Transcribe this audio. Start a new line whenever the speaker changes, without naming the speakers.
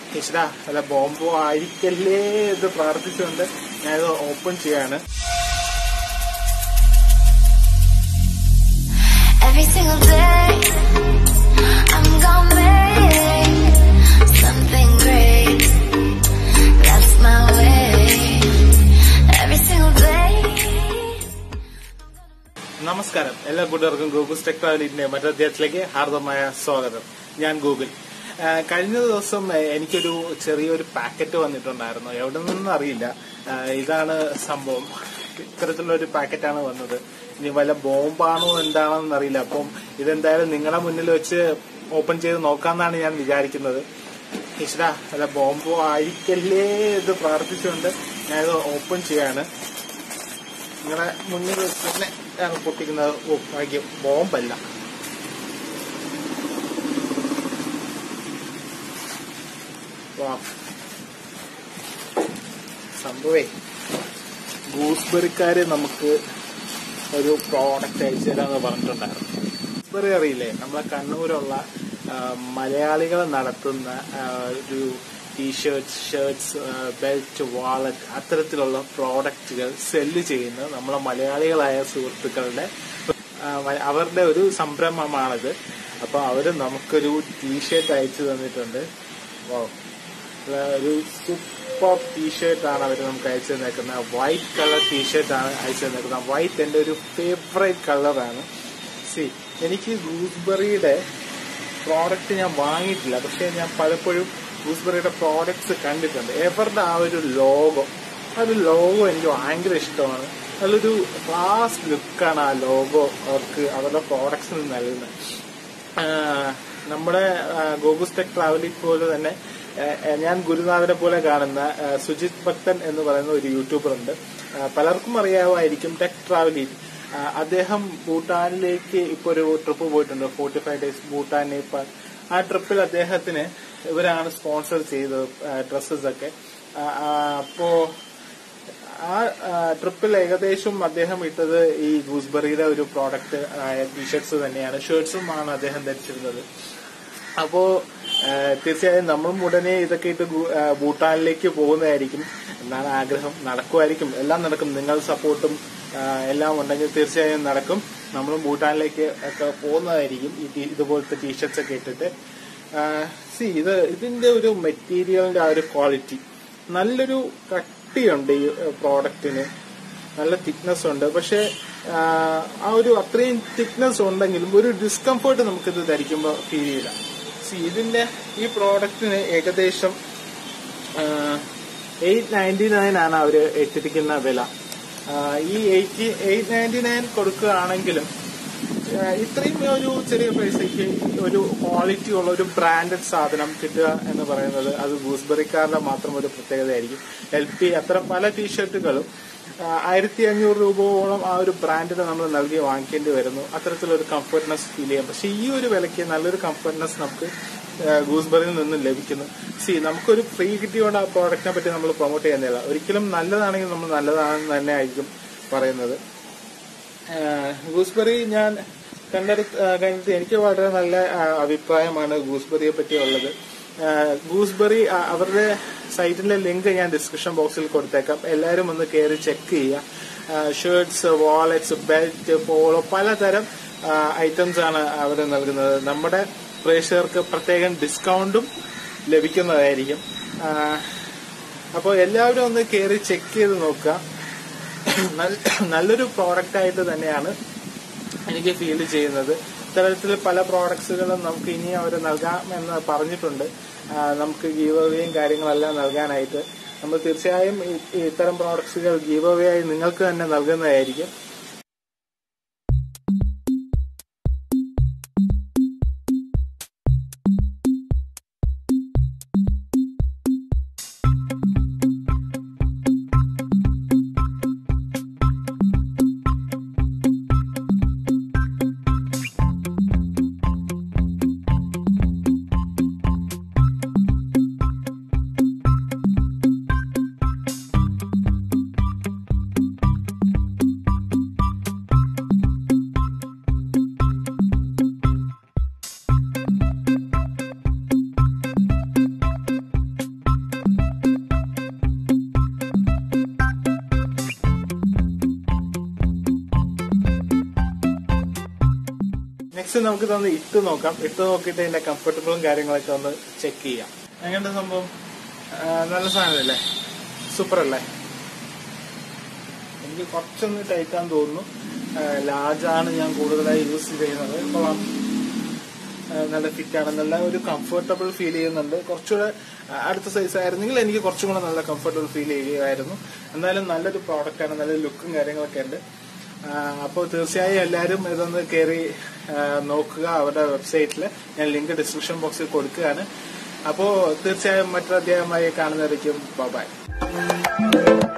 ഈശ്വര അല്ല ബോംബോ ആയിരിക്കല്ലേ എന്ന് പ്രാർത്ഥിച്ചുകൊണ്ട് ഞാനിത് ഓപ്പൺ ചെയ്യാണ്
Every single day, I'm gonna make something great. That's my way. Every single day.
നമസ്കാരം എല്ലാ കൂട്ടുകാർക്കും ഗൂഗിൾ ടെക് ട്രാവലിന്റെ മറ്റധ്യായത്തിലേക്ക് ഹാർദമായ സ്വാഗതം ഞാൻ ഗൂഗിൾ ആ, കഴിഞ്ഞ ദിവസം ആ, എനിക്കൊരു ചെറിയൊരു പാക്കറ്റ് വന്നിട്ടുണ്ടായിരുന്നു എവിടെ നിന്നും അറിയില്ല ആ, ഇതാണ് സംഭവം ഇത്തരത്തിലുള്ള ഒരു പാക്കറ്റാണ് വന്നത് ഇനി വല്ല ബോംബാണോ എന്താണോന്ന് അറിയില്ല അപ്പം ഇതെന്തായാലും നിങ്ങളുടെ മുന്നിൽ വെച്ച് ഓപ്പൺ ചെയ്ത് നോക്കാമെന്നാണ് ഞാൻ വിചാരിക്കുന്നത് ഈശ്വര അല്ല ബോംബോ ആയിരിക്കല്ലേ എന്ന് പ്രാർത്ഥിച്ചുകൊണ്ട് ഞാനിത് ഓപ്പൺ ചെയ്യാണ് നിങ്ങളെ മുന്നിൽ വെച്ച് തന്നെ ആണ് പൊട്ടിക്കുന്നത് ഓ ഭാഗ്യം ബോംബല്ല വാ. സംഭവേ ഗൂസ്ബെറിക്കാര് നമുക്ക് ഒരു പ്രോഡക്റ്റ് അയച്ചു തരാന്ന് പറഞ്ഞിട്ടുണ്ടായിരുന്നു ഗൂസ്ബെറി അറിയില്ലേ നമ്മളെ കണ്ണൂരുള്ള ആ, മലയാളികൾ നടത്തുന്ന ആ, ഒരു ടീഷർട്സ് ഷർട്ട്സ് ബെൽറ്റ് വാളറ്റ് അത്തരത്തിലുള്ള പ്രോഡക്റ്റുകൾ സെല്ല് ചെയ്യുന്ന നമ്മളെ മലയാളികളായ സുഹൃത്തുക്കളുടെ ആ, വ- അവരുടെ ഒരു സംരംഭമാണിത് അപ്പൊ അവര് നമുക്കൊരു ടീഷർട്ട് അയച്ചു തന്നിട്ടുണ്ട് വൗ. ഉള്ള ഒരു സൂപ്പർ ടീഷർട്ട് ആണ് അവർ നമുക്ക് അയച്ചു തന്നേക്കുന്നത് വൈറ്റ് കളർ ടീഷർട്ട് ആണ് അയച്ചു തന്നേക്കുന്നത് വൈറ്റ് എന്റെ ഒരു ഫേവറേറ്റ് കളറാണ് സി എനിക്ക് ഗൂസ്ബെറിയുടെ പ്രോഡക്റ്റ് ഞാൻ വാങ്ങിയിട്ടില്ല പക്ഷെ ഞാൻ പലപ്പോഴും ഗൂസ്ബെറിയുടെ പ്രോഡക്ട്സ് കണ്ടിട്ടുണ്ട് എവരുടെ ആ ഒരു ലോഗോ ആ ഒരു ലോഗോ എനിക്ക് ഭയങ്കര ഇഷ്ടമാണ് നല്ലൊരു ക്ലാസ് ലുക്കാണ് ആ ലോഗോ അവർക്ക് അവരുടെ പ്രോഡക്ട്സിന് നൽകുന്നത് ആഹ് നമ്മുടെ ഗോകുസ് ടെക് ട്രാവലിൽ പോലെ തന്നെ ആഹ് ഞാൻ ഗുരുനാഥനെ പോലെ കാണുന്ന ആഹ് സുജിത് ഭക്തൻ എന്ന് പറയുന്ന ഒരു യൂട്യൂബർ ഉണ്ട് ആഹ് പലർക്കും അറിയാമായിരിക്കും ടെക് ട്രാവലിൽ ആഹ് അദ്ദേഹം ഭൂട്ടാനിലേക്ക് ഇപ്പൊ ഒരു ട്രിപ്പ് പോയിട്ടുണ്ട് forty five days Bhutan Nepal ആ ട്രിപ്പിൽ അദ്ദേഹത്തിന് ഇവരാണ് സ്പോൺസർ ചെയ്തത് ഡ്രസ്സസ് ഒക്കെ ആഹ് ആഹ് അപ്പോ ആ ആ, ട്രിപ്പിൽ ഏകദേശം അദ്ദേഹം ഇട്ടത് ഈ ഗൂസ്ബെറിയുടെ ഒരു പ്രോഡക്റ്റ് ആയ ടീഷർട്സ് തന്നെയാണ് ഷർട്ട്സും ആണ് അദ്ദേഹം ധരിച്ചിരുന്നത് അപ്പോ ആ, തീർച്ചയായും നമ്മളും ഉടനെ ഇതൊക്കെ ഇട്ട് ഗു- ആ, ഭൂട്ടാനിലേക്ക് പോകുന്നതായിരിക്കും എന്നാണ് ആഗ്രഹം നടക്കുമായിരിക്കും എല്ലാം നടക്കും നിങ്ങൾ സപ്പോർട്ടും ആ, എല്ലാം ഉണ്ടെങ്കിൽ തീർച്ചയായും നടക്കും നമ്മളും ഭൂട്ടാനിലേക്ക് ഒക്കെ പോകുന്നതായിരിക്കും ഈ ടീ- ഇതുപോലത്തെ ടീഷർട്സ് ഒക്കെ ഇട്ടിട്ട് സി ഇത് ഇതിന്റെ ഒരു മെറ്റീരിയലിന്റെ ആ ഒരു ക്വാളിറ്റി നല്ലൊരു കട്ടിയുണ്ട് ഈ പ്രോഡക്റ്റിന് നല്ല തിക്നെസ് ഉണ്ട് പക്ഷെ ആ ഒരു അത്രയും തിക്നെസ് ഉണ്ടെങ്കിലും ഒരു ഡിസ്കംഫേർട്ട് നമുക്കിത് ധരിക്കുമ്പോൾ ഫീൽ ചെയ്യില്ല സി ഇതിന്റെ ഈ പ്രോഡക്റ്റിന് ഏകദേശം എയ്റ്റ് നയൻറ്റി നയൻ ആണ് അവര് ഇട്ടിരിക്കുന്ന വില ആ, ഈ എയ്റ്റ് എയ്റ്റ് നയൻറ്റി നയൻ കൊടുക്കുകയാണെങ്കിലും ആ, ഇത്രയും ഒരു ചെറിയ പൈസയ്ക്ക് ഒരു ക്വാളിറ്റി ഉള്ള ഒരു ബ്രാൻഡഡ് സാധനം കിട്ടുക എന്ന് പറയുന്നത് അത് ഗൂസ്ബെറിക്കാരുടെ മാത്രം ഒരു പ്രത്യേകതയായിരിക്കും എൽ പി അത്തരം പല ടീഷർട്ടുകളും ആയിരത്തി അഞ്ഞൂറ് രൂപയോളം ആ ഒരു ബ്രാൻഡിന് നമ്മൾ നൽകി വാങ്ങിക്കേണ്ടി വരുന്നു അത്തരത്തിലൊരു കംഫർട്ട്നെസ് ഫീൽ ചെയ്യാം പക്ഷെ ഈ ഒരു വിലയ്ക്ക് നല്ലൊരു കംഫർട്ട്നെസ് നമുക്ക് ഗൂസ്ബെറിയിൽ നിന്ന് ലഭിക്കുന്നു സി നമുക്കൊരു ഫ്രീ കിട്ടിയോണ്ട് ആ പ്രോഡക്റ്റിനെ പറ്റി നമ്മൾ പ്രൊമോട്ട് ചെയ്യുന്നില്ല ഒരിക്കലും നല്ലതാണെങ്കിൽ നമ്മൾ നല്ലതാണെന്ന് തന്നെ ആയിരിക്കും പറയുന്നത് ഗൂസ്ബെറി ഞാൻ കണ്ടെടുത്ത് ആ, കഴിഞ്ഞിട്ട് എനിക്ക് വളരെ നല്ല ആ, അഭിപ്രായമാണ് ഗൂസ്ബെറിയെ പറ്റിയുള്ളത് ഗൂസ്ബെറി ആ, അവരുടെ സൈറ്റിലെ ലിങ്ക് ഞാൻ ഡിസ്ക്രിപ്ഷൻ ബോക്സിൽ കൊടുത്തേക്കാം എല്ലാവരും ഒന്ന് കയറി ചെക്ക് ചെയ്യുക ഷർട്ട്സ് വാളറ്റ്സ് ബെൽറ്റ് പോളോ പലതരം ഐറ്റംസ് ആണ് അവർ നൽകുന്നത് നമ്മുടെ പ്രേക്ഷകർക്ക് പ്രത്യേകം ഡിസ്കൗണ്ടും ലഭിക്കുന്നതായിരിക്കും അപ്പോൾ എല്ലാവരും ഒന്ന് കയറി ചെക്ക് ചെയ്ത് നോക്കുക നല്ല- നല്ലൊരു പ്രോഡക്റ്റ് ആയിട്ട് തന്നെയാണ് എനിക്ക് ഫീൽ ചെയ്യുന്നത് ഇത്തരത്തിൽ പല പ്രോഡക്ട്സുകളും നമുക്ക് ഇനി അവർ നൽകാം എന്ന് പറഞ്ഞിട്ടുണ്ട് ആ, നമുക്ക് ഗീവ് അവേയും കാര്യങ്ങളെല്ലാം നൽകാനായിട്ട് നമ്മൾ തീർച്ചയായും ഈ- ഈ ഇത്തരം പ്രോഡക്ട്സുകൾ ഗീവ് അവേ ആയി നിങ്ങൾക്ക് തന്നെ നൽകുന്നതായിരിക്കും നെക്സ്റ്റ് നമുക്ക് ഇതൊന്ന് ഇട്ട് നോക്കാം ഇട്ട് നോക്കിയിട്ട് ഇതിന്റെ കംഫർട്ടബിളും കാര്യങ്ങളൊക്കെ ഒന്ന് ചെക്ക് ചെയ്യാം എങ്ങനത്തെ സംഭവം ആ, നല്ല സാധനമല്ലേ സൂപ്പർ അല്ലേ എനിക്ക് കുറച്ചൊന്ന് ടൈറ്റാന്ന് തോന്നുന്നു ലാർജാണ് ഞാൻ കൂടുതലായി യൂസ് ചെയ്യുന്നത് കൊള്ളാം ആ, നല്ല ഫിറ്റ് ആണ് നല്ല ഒരു കംഫർട്ടബിൾ ഫീൽ ചെയ്യുന്നുണ്ട് കുറച്ചുകൂടെ ആ, അടുത്ത സൈസ് ആയിരുന്നെങ്കിൽ എനിക്ക് കുറച്ചും കൂടെ നല്ല കംഫർട്ടബിൾ ഫീൽ ചെയ്യുമായിരുന്നു എന്തായാലും നല്ലൊരു പ്രോഡക്റ്റ് ആണ് നല്ല ലുക്കും കാര്യങ്ങളൊക്കെ ഉണ്ട് അപ്പോൾ തീർച്ചയായും എല്ലാവരും ഇതൊന്ന് കയറി നോക്കുക അവരുടെ വെബ്സൈറ്റിൽ ഞാൻ ലിങ്ക് ഡിസ്ക്രിപ്ഷൻ ബോക്സിൽ കൊടുക്കുകയാണ് അപ്പോൾ തീർച്ചയായും മറ്റൊരു അധ്യായമായി കാണുന്നതായിരിക്കും ബൈ